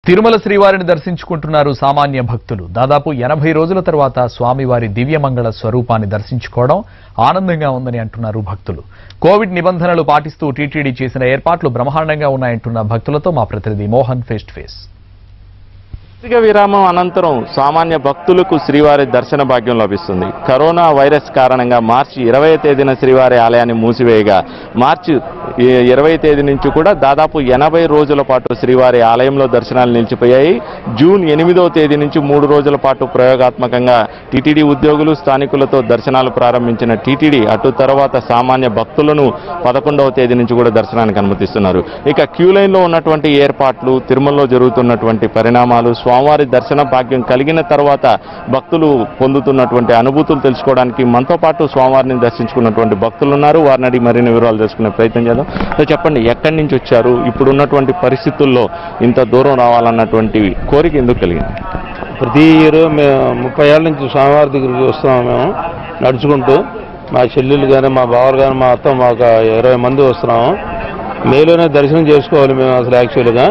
తిరుమల శ్రీవారిని దర్శించుకుంటున్నారు సామాన్య భక్తులు దాదాపు ఎనభై రోజుల తర్వాత స్వామివారి దివ్యమంగళ స్వరూపాన్ని దర్శించుకోవడం ఆనందంగా ఉందని అంటున్నారు భక్తులు కోవిడ్ నిబంధనలు పాటిస్తూ టీటీడీ చేసిన ఏర్పాట్లు బ్రహ్మాండంగా ఉన్నాయంటున్న భక్తులతో మా ప్రతినిధి మోహన్ ఫేస్ టు ఫేస్ సుదీర్ఘ విరామం అనంతరం సామాన్య భక్తులకు శ్రీవారి దర్శన భాగ్యం లభిస్తుంది కరోనా వైరస్ కారణంగా మార్చి ఇరవై తేదీన శ్రీవారి ఆలయాన్ని మూసివేయగా మార్చి ఇరవై తేదీ నుంచి కూడా దాదాపు ఎనభై రోజుల పాటు శ్రీవారి ఆలయంలో దర్శనాలు నిలిచిపోయాయి జూన్ ఎనిమిదవ తేదీ నుంచి మూడు రోజుల పాటు ప్రయోగాత్మకంగా టీటీడీ ఉద్యోగులు స్థానికులతో దర్శనాలు ప్రారంభించిన టీటీడీ అటు తర్వాత సామాన్య భక్తులను పదకొండవ తేదీ నుంచి కూడా దర్శనానికి అనుమతిస్తున్నారు ఇక క్యూ లైన్లో ఉన్నటువంటి ఏర్పాట్లు తిరుమలలో జరుగుతున్నటువంటి పరిణామాలు స్వామివారి దర్శన భాగ్యం కలిగిన తర్వాత భక్తులు పొందుతున్నటువంటి అనుభూతులు తెలుసుకోవడానికి మనతో పాటు స్వామివారిని దర్శించుకున్నటువంటి భక్తులు ఉన్నారు వారిని అడిగి మరిన్ని వివరాలు తెలుసుకునే ప్రయత్నం చేద్దాం సో చెప్పండి ఎక్కడి నుంచి వచ్చారు ఇప్పుడు ఉన్నటువంటి పరిస్థితుల్లో ఇంత దూరం రావాలన్నటువంటి కోరిక ఎందుకు కలిగింది ప్రతి ఇయర్ మేము ముప్పై ఏళ్ళ నుంచి స్వామివారి దగ్గరికి వస్తున్నాము మేము నడుచుకుంటూ మా చెల్లెలు కానీ మా బావలు కానీ మా అత్త మా ఒక ఇరవై మంది వస్తున్నాము మేలోనే దర్శనం చేసుకోవాలి మేము అసలు యాక్చువల్గా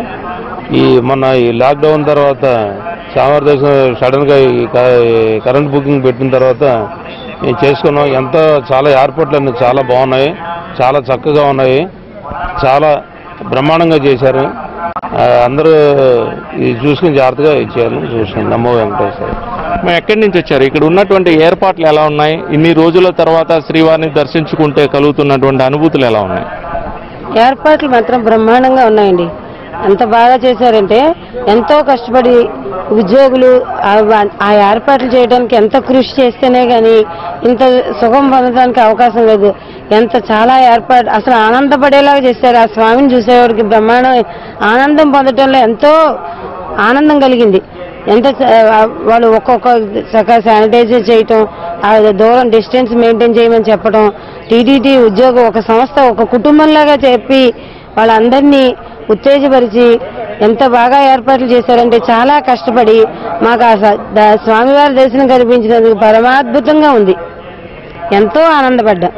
ఈ మొన్న ఈ లాక్డౌన్ తర్వాత స్వామివారి దర్శనం సడన్గా ఈ క- ఈ కరెంట్ బుకింగ్ పెట్టిన తర్వాత మేము చేసుకున్నాం ఎంత చాలా ఏర్పాట్లు అన్నీ చాలా బాగున్నాయి చాలా చక్కగా ఉన్నాయి చాలా బ్రహ్మాండంగా చేశారు ఆ, అందరూ ఇది చూసుకుని జాగ్రత్తగా ఇచ్చేయాలని చూసుకుని నమ్మో వెంకటేశ్వర మేము ఎక్కడి నుంచి వచ్చారు ఇక్కడ ఉన్నటువంటి ఏర్పాట్లు ఎలా ఉన్నాయి ఇన్ని రోజుల తర్వాత శ్రీవారిని దర్శించుకుంటే కలుగుతున్నటువంటి అనుభూతులు ఎలా ఉన్నాయి ఏర్పాట్లు మాత్రం బ్రహ్మాండంగా ఉన్నాయండి ఎంత బాగా చేశారంటే ఎంతో కష్టపడి ఉద్యోగులు ఆ- ఆ ఏర్పాట్లు చేయడానికి ఎంత కృషి చేస్తేనే కానీ ఇంత సుఖం పొందడానికి అవకాశం లేదు ఎంత చాలా ఏర్పాటు అసలు ఆనందపడేలాగా చేశారు ఆ స్వామిని చూసేవాడికి బ్రహ్మాండం ఆనందం పొందడంలో ఎంతో ఆనందం కలిగింది ఎంత చ- వాళ్ళు ఒక్కొక్క చక్కగా శానిటైజర్ చేయటం ఆ దూరం డిస్టెన్స్ మెయింటైన్ చేయమని చెప్పడం టీటీడీ ఉద్యోగం ఒక సంస్థ ఒక కుటుంబంలాగా చెప్పి వాళ్ళందరినీ ఉత్తేజపరిచి ఎంత బాగా ఏర్పాట్లు చేశారంటే చాలా కష్టపడి మాకు ఆ స- ద- స్వామివారి దర్శనం కల్పించినందుకు పరమాద్భుతంగా ఉంది ఎంతో ఆనందపడ్డా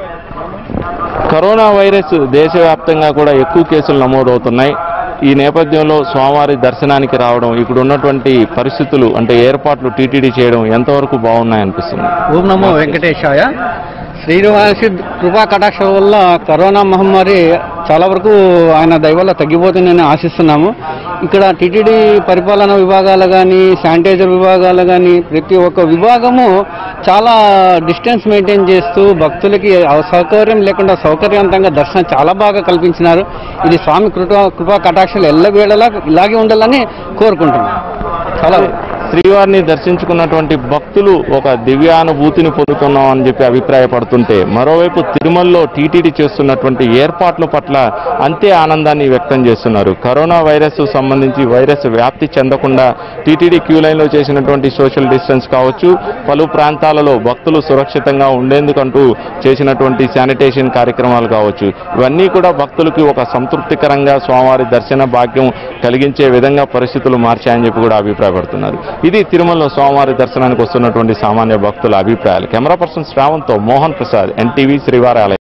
కరోనా వైరస్ దేశవ్యాప్తంగా కూడా ఎక్కువ కేసులు నమోదవుతున్నాయి ఈ నేపథ్యంలో స్వామివారి దర్శనానికి రావడం ఇక్కడ ఉన్నటువంటి పరిస్థితులు అంటే ఏర్పాట్లు టీటీడీ చేయడం ఎంతవరకు బాగున్నాయి అనిపిస్తుంది ఓం నమో వెంకటేశాయ శ్రీనివాసి కృపా కటాక్ష వల్ల కరోనా మహమ్మారి చాలా వరకు ఆయన దయ వల్ల తగ్గిపోతుందని ఆశిస్తున్నాము ఇక్కడ టీటీడీ పరిపాలన విభాగాలు కానీ శానిటైజర్ విభాగాలు కానీ ప్రతి ఒక్క విభాగము చాలా డిస్టెన్స్ మెయింటైన్ చేస్తూ భక్తులకి అసౌకర్యం లేకుండా సౌకర్యవంతంగా దర్శనం చాలా బాగా కల్పించినారు ఇది స్వామి కృపా కృపా కటాక్షలు ఎల్లవేళలా ఇలాగే ఉండాలని కోరుకుంటున్నాను చాలా శ్రీవారిని దర్శించుకున్నటువంటి భక్తులు ఒక దివ్యానుభూతిని పొందుతున్నాం అని చెప్పి అభిప్రాయపడుతుంటే మరోవైపు తిరుమలలో టీటీడీ చేస్తున్నటువంటి ఏర్పాట్ల పట్ల అంతే ఆనందాన్ని వ్యక్తం చేస్తున్నారు కరోనా వైరస్ సంబంధించి వైరస్ వ్యాప్తి చెందకుండా టీటీడీ క్యూ లైన్లో చేసినటువంటి సోషల్ డిస్టెన్స్ కావచ్చు పలు ప్రాంతాలలో భక్తులు సురక్షితంగా ఉండేందుకంటూ చేసినటువంటి శానిటేషన్ కార్యక్రమాలు కావచ్చు ఇవన్నీ కూడా భక్తులకి ఒక సంతృప్తికరంగా స్వామివారి దర్శన భాగ్యం కలిగించే విధంగా పరిస్థితులు మార్చాయని చెప్పి కూడా అభిప్రాయపడుతున్నారు ఇది తిరుమలలో స్వామివారి దర్శనానికి వస్తున్నటువంటి సామాన్య భక్తుల అభిప్రాయాలు కెమెరా పర్సన్ శ్రావణ్తో మోహన్ ప్రసాద్ ఎన్టీవీ శ్రీవారి ఆలయం